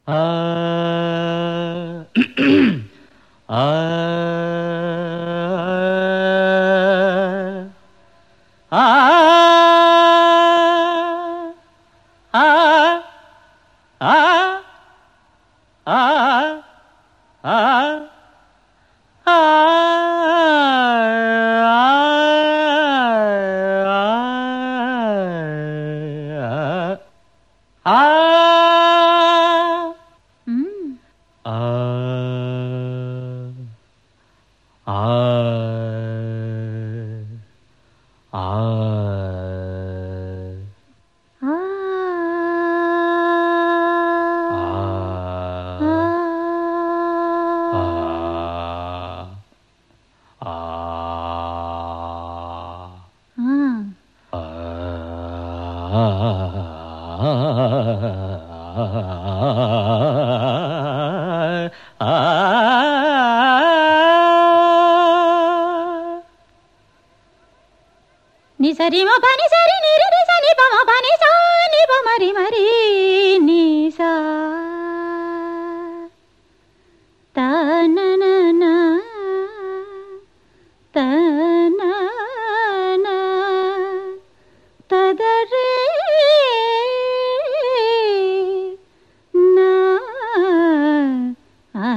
ஆ ஆ ஆ ஆ ஆ ஆ ஆ ம் ஆ ஆ ని సరి మ పని సరి ని రి రి సని ప మ పని సా ని ప మరి మరి ని సా త న న న త న న త ద రే న ఆ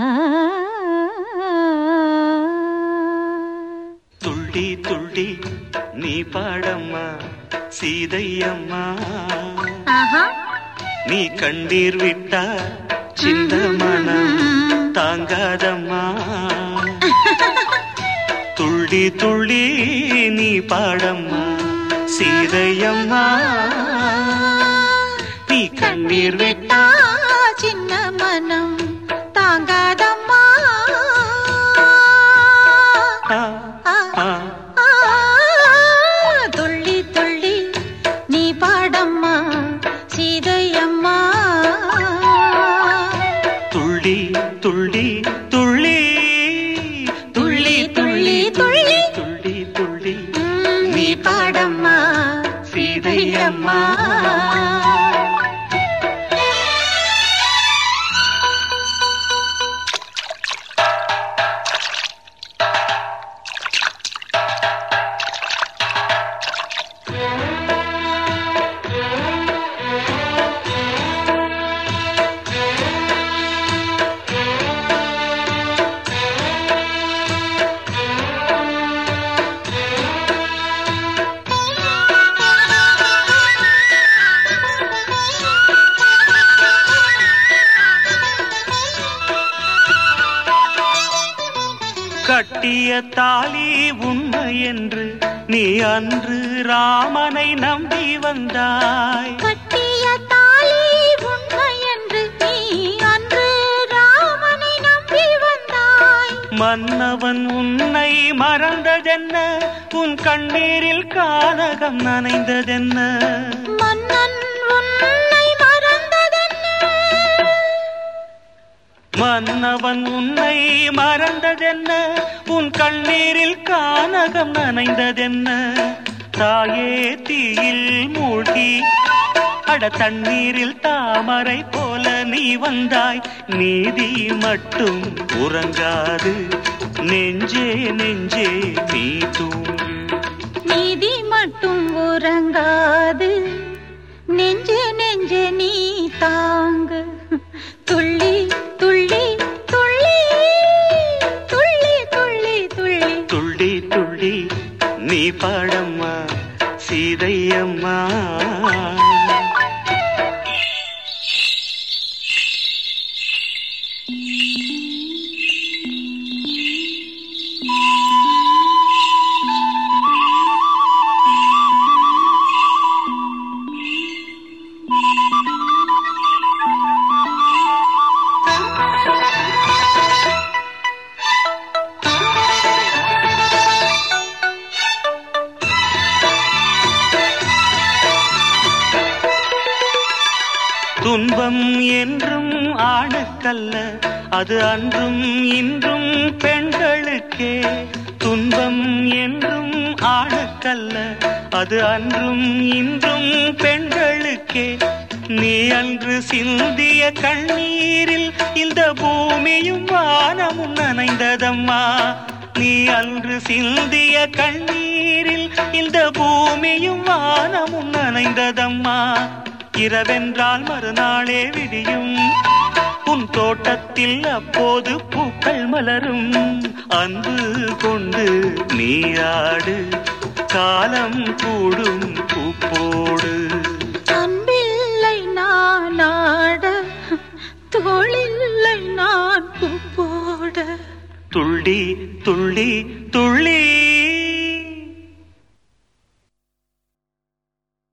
துள்ளி துள்ளி நீ பாடம்மா சீதையம்மா ఆహా நீ கண்ணீர் விட்டா சின்ன மனம் தாங்காதம்மா துள்ளி துள்ளி நீ பாடம்மா சீதையம்மா நீ கண்ணீர் விட்டா చిన్న మనం తాంగాదమ్మా ஆ, ஆ, ఆ, తుళ్ళి తుళ్ళి నీ పాడమ్మా సీదయ్యమ్మా துள்ளி துள்ளி துள்ளி துள்ளி, துள்ளி, துள்ளி. துள்ளி துள்ளி ம், నీ పాడమ్మా சீதையம்மா கட்டிய தாலி உண்மை என்று நீ அன்று ராமனை நம்பி வந்தாய் கட்டிய தாலி உண்மை என்று நீ அன்று ராமனை நம்பி வந்தாய் மன்னவன் உன்னை மறந்ததென்ன உன் கண்ணீரில் கானகம் நனைந்ததென்ன மன்னன் உன்னை மறந்ததென்ன மன்னவன் உன்னை மறந்ததென்ன உன் கண்ணீரில் கானகம் நனைந்ததென்ன தாயே தீயில் மூழ்கி அட தண்ணீரில் தாமரை போல நீ வந்தாய் நீதி மட்டும் உறங்காது நெஞ்சே நெஞ்சே நீ தூங்கு நீதி மட்டும் உறங்காது நெஞ்சே நெஞ்சே நீ தாங்கு துள்ளி துள்ளி துள்ளி துள்ளி துள்ளி துள்ளி துள்ளி துள்ளி நீ பாடம்மா சீதையம்மா துன்பம் என்றும் ஆணுக்கல்ல அது அன்றும் இன்றும் பெண்களுக்கே துன்பம் என்றும் ஆணுக்கல்ல அது அன்றும் இன்றும் பெண்களுக்கே நீ அன்று சிந்திய கண்ணீரில் இந்த பூமியும் வானமும் நனைந்ததம்மா நீ அன்று சிந்திய கண்ணீரில் இந்த பூமியும் வானமும் நனைந்ததம்மா இரவென்றால் மறுநாளே விடியும் உன் தோட்டத்தில் அப்போது பூக்கள் மலரும் அன்பு கொண்டு நீராடு காலம் கூடும் பூப்போடு அன்பில்லை நான் ஆட தோளில்லை நான் பூ போட துள்ளி துள்ளி துள்ளி